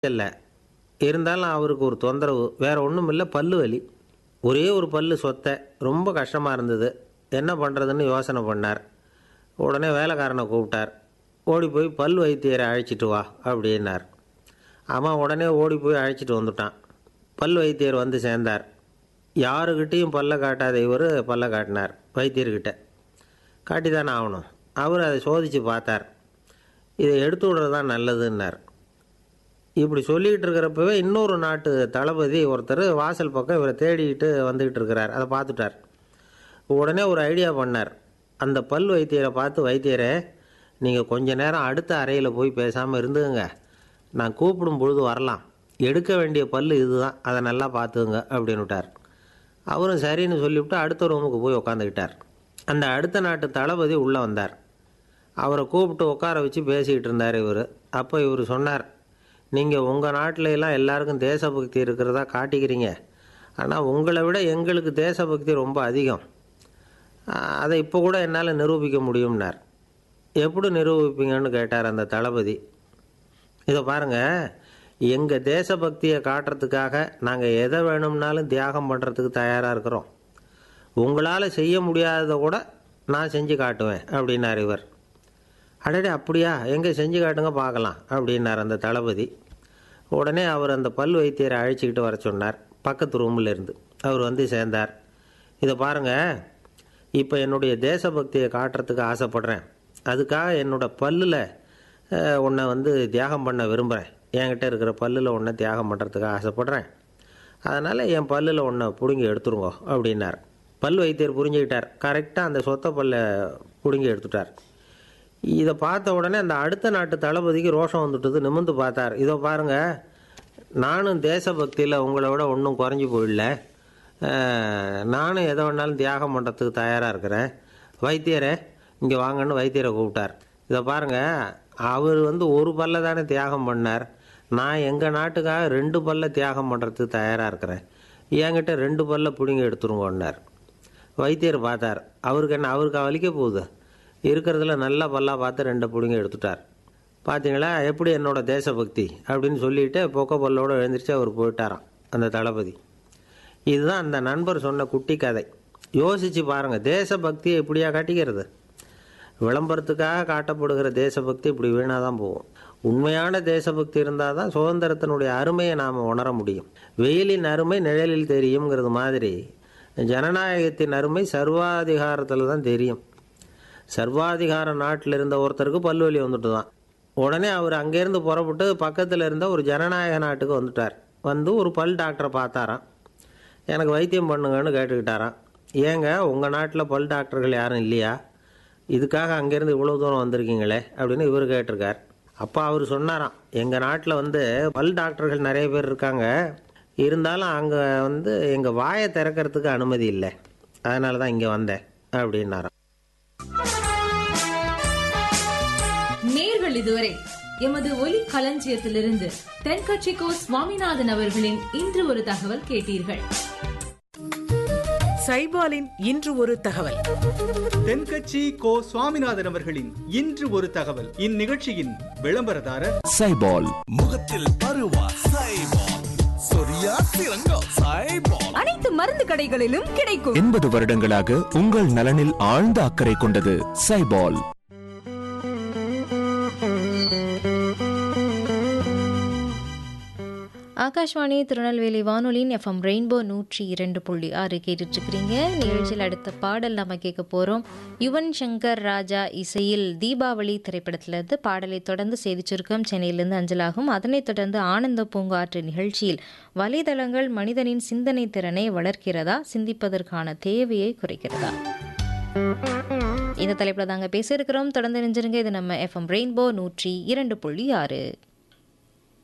இல்லை இருந்தாலும் அவருக்கு ஒரு தொந்தரவு வேற ஒன்றும் இல்லை பல்லு வலி ஒரே ஒரு பல்லு சொத்தை ரொம்ப கஷ்டமாக இருந்தது என்ன பண்ணுறதுன்னு யோசனை பண்ணார் உடனே வேலைக்காரனை கூப்பிட்டார் ஓடி போய் பல் வைத்தியரை அழைச்சிட்டு வா அப்படின்னார் அவன் உடனே ஓடி போய் அழைச்சிட்டு வந்துட்டான் பல் வைத்தியர் வந்து சேர்ந்தார் யாருக்கிட்டேயும் பல்ல காட்டாத இவர் பல்ல காட்டினார் வைத்தியர்கிட்ட காட்டி தானே ஆகணும் அவர் அதை சோதித்து பார்த்தார் இதை எடுத்து விடுறது தான் நல்லதுன்னார் இப்படி சொல்லிக்கிட்டு இருக்கிறப்பவே இன்னொரு நாட்டு தளபதி ஒருத்தர் வாசல் பக்கம் இவரை தேடிக்கிட்டு வந்துக்கிட்டு இருக்கிறார் அதை பார்த்துட்டார் உடனே ஒரு ஐடியா பண்ணார் அந்த பல் வைத்தியரை பார்த்து வைத்தியரே நீங்கள் கொஞ்ச நேரம் அடுத்த அறையில் போய் பேசாமல் இருந்துங்க நான் கூப்பிடும் பொழுது வரலாம் எடுக்க வேண்டிய பல் இதுதான் அதை நல்லா பார்த்துங்க அப்படின்னு விட்டார் அவரும் சரின்னு சொல்லிவிட்டு அடுத்த ரூமுக்கு போய் உக்காந்துக்கிட்டார் அந்த அடுத்த நாட்டு தளபதி உள்ளே வந்தார் அவரை கூப்பிட்டு உட்கார வச்சு பேசிக்கிட்டு இருந்தார் இவர் அப்போ இவர் சொன்னார் நீங்கள் உங்கள் நாட்டில எல்லாம் எல்லாருக்கும் தேசபக்தி இருக்கிறதா காட்டிக்கிறீங்க ஆனால் உங்களை விட எங்களுக்கு தேசபக்தி ரொம்ப அதிகம் ஆஹ், அதை இப்போ கூட என்னால் நிரூபிக்க முடியும்னார் எப்படி நிரூபிப்பீங்கன்னு கேட்டார் அந்த தளபதி இதை பாருங்கள் எங்கள் தேசபக்தியை காட்டுறதுக்காக நாங்கள் எதை வேணும்னாலும் தியாகம் பண்ணுறதுக்கு தயாராக இருக்கிறோம் உங்களால் செய்ய முடியாததை கூட நான் செஞ்சு காட்டுவேன் அப்படின்னார் இவர் அடடே அப்படியா எங்கே செஞ்சு காட்டுங்க பார்க்கலாம் அப்படின்னார் அந்த தளபதி உடனே அவர் அந்த பல் வைத்தியரை அழைச்சிக்கிட்டு வர சொன்னார் பக்கத்து ரூமில் இருந்து அவர் வந்து சேர்ந்தார் இதை பாருங்கள் இப்போ என்னுடைய தேசபக்தியை காட்டுறதுக்கு ஆசைப்படுறேன் அதுக்காக என்னோட பல்லில் உன்னை வந்து தியாகம் பண்ண விரும்புகிறேன் என்கிட்ட இருக்கிற பல்லில் உன்னை தியாகம் பண்ணுறதுக்கு ஆசைப்படுறேன் அதனால் என் பல்லில் ஒன்றை பிடுங்கி எடுத்துருங்க அப்படின்னார் பல் வைத்தியர் புரிஞ்சுக்கிட்டார் கரெக்டாக அந்த சொத்த பல்லை பிடுங்கி எடுத்துட்டார் இதை பார்த்த உடனே அந்த அடுத்த நாட்டு தளபதிக்கு ரோஷம் வந்துட்டது நிமிர்ந்து பார்த்தார் இதோ பாருங்க நானும் தேசபக்தியில் உங்களை விட ஒன்றும் குறைஞ்சி போயிடல அஹ், நானும் எதை வேணாலும் தியாகம் பண்ணுறதுக்கு தயாராக இருக்கிறேன் வைத்தியரே இங்கே வாங்கன்னு வைத்தியரை கூப்பிட்டார் இதை பாருங்க அவர் வந்து ஒரு பல்ல தானே தியாகம் பண்ணார் நான் எங்கள் நாட்டுக்காக ரெண்டு பல்ல தியாகம் பண்ணுறதுக்கு தயாராக இருக்கிறேன் என்கிட்ட ரெண்டு பல்ல பிடிங்க எடுத்துருங்கன்னார் வைத்தியர் பார்த்தார் அவருக்கு என்ன அவருக்கு வலிக்க போகுது இருக்கிறதுல நல்ல பல்லா பார்த்து ரெண்டை பிடிங்க எடுத்துட்டார் பார்த்தீங்களா எப்படி என்னோட தேசபக்தி அப்படின்னு சொல்லிட்டு பொக்க பல்லோடு எழுந்திரிச்சு அவர் போயிட்டாராம் அந்த தளபதி இதுதான் அந்த நண்பர் சொன்ன குட்டி கதை யோசிச்சு பாருங்க தேசபக்தியை இப்படியா காட்டிக்கிறது விளம்பரத்துக்காக காட்டப்படுகிற தேசபக்தி இப்படி வீணாக தான் போகும் உண்மையான தேசபக்தி இருந்தால் தான் சுதந்திரத்தினுடைய அருமையை நாம் உணர முடியும் வெயிலின் அருமை நிழலில் தெரியுங்கிறது மாதிரி ஜனநாயகத்தின் அருமை சர்வாதிகாரத்தில் தான் தெரியும் சர்வாதிகார நாட்டில் இருந்த ஒருத்தருக்கு பல்வலி வந்துட்டு தான் உடனே அவர் அங்கேருந்து புறப்பட்டு பக்கத்தில் இருந்த ஒரு ஜனநாயக நாட்டுக்கு வந்துட்டார் வந்து ஒரு பல் டாக்டரை பார்த்தாராம் எனக்கு வைத்தியம் பண்ணுங்கன்னு கேட்டுக்கிட்டாராம் ஏங்க உங்கள் நாட்டில் பல் டாக்டர்கள் யாரும் இல்லையா இதுக்காக அங்கேருந்து இவ்வளோ தூரம் வந்திருக்கீங்களே அப்படின்னு இவர் கேட்டிருக்கார் அப்போ அவர் சொன்னாராம் எங்கள் நாட்டில் வந்து பல் டாக்டர்கள் நிறைய பேர் இருக்காங்க இருந்தாலும் அங்கே வந்து எங்கள் வாயை திறக்கிறதுக்கு அனுமதி இல்லை அதனால தான் இங்கே வந்தேன் அப்படின்னாராம் நேர்கள் இதுவரை எமது ஒலி களஞ்சியத்திலிருந்து தென்கட்சிக்கோ சுவாமிநாதன் அவர்களின் இன்று ஒரு தகவல் கேட்டீர்கள் சைபாலின் இன்று ஒரு தகவல் தென்கட்சி கோ சுவாமிநாதன் அவர்களின் இன்று ஒரு தகவல் இந்நிகழ்ச்சியின் விளம்பரதாரர் சைபால் முகத்தில் பருவா சைபால் சொரியா சிறங்கம் சைபால் அனைத்து மருந்து கடைகளிலும் கிடைக்கும் எண்பது வருடங்களாக உங்கள் நலனில் ஆழ்ந்த அக்கறை கொண்டது சைபால் ஆகாஷ்வாணி திருநெல்வேலி வானொலியின் எஃப்எம் ரெயின்போ நூற்றி இரண்டு புள்ளி ஆறு கேட்டுட்ருக்கிறீங்க நிகழ்ச்சியில் அடுத்த பாடல் நம்ம கேட்க போகிறோம் யுவன் சங்கர் ராஜா இசையில் தீபாவளி திரைப்படத்திலிருந்து பாடலை தொடர்ந்து செய்தி சுருக்கம் சென்னையிலிருந்து அஞ்சலாகும் அதனைத் தொடர்ந்து ஆனந்த பூங்காற்று நிகழ்ச்சியில் வலைதளங்கள் மனிதனின் சிந்தனை திறனை வளர்க்கிறதா சிந்திப்பதற்கான தேவையை குறைக்கிறதா இந்த தலைப்பில் தாங்க பேச இருக்கிறோம் தொடர்ந்து நினைஞ்சிருங்க இது நம்ம எஃப்எம் ரெயின்போ நூற்றி இரண்டு புள்ளி ஆறு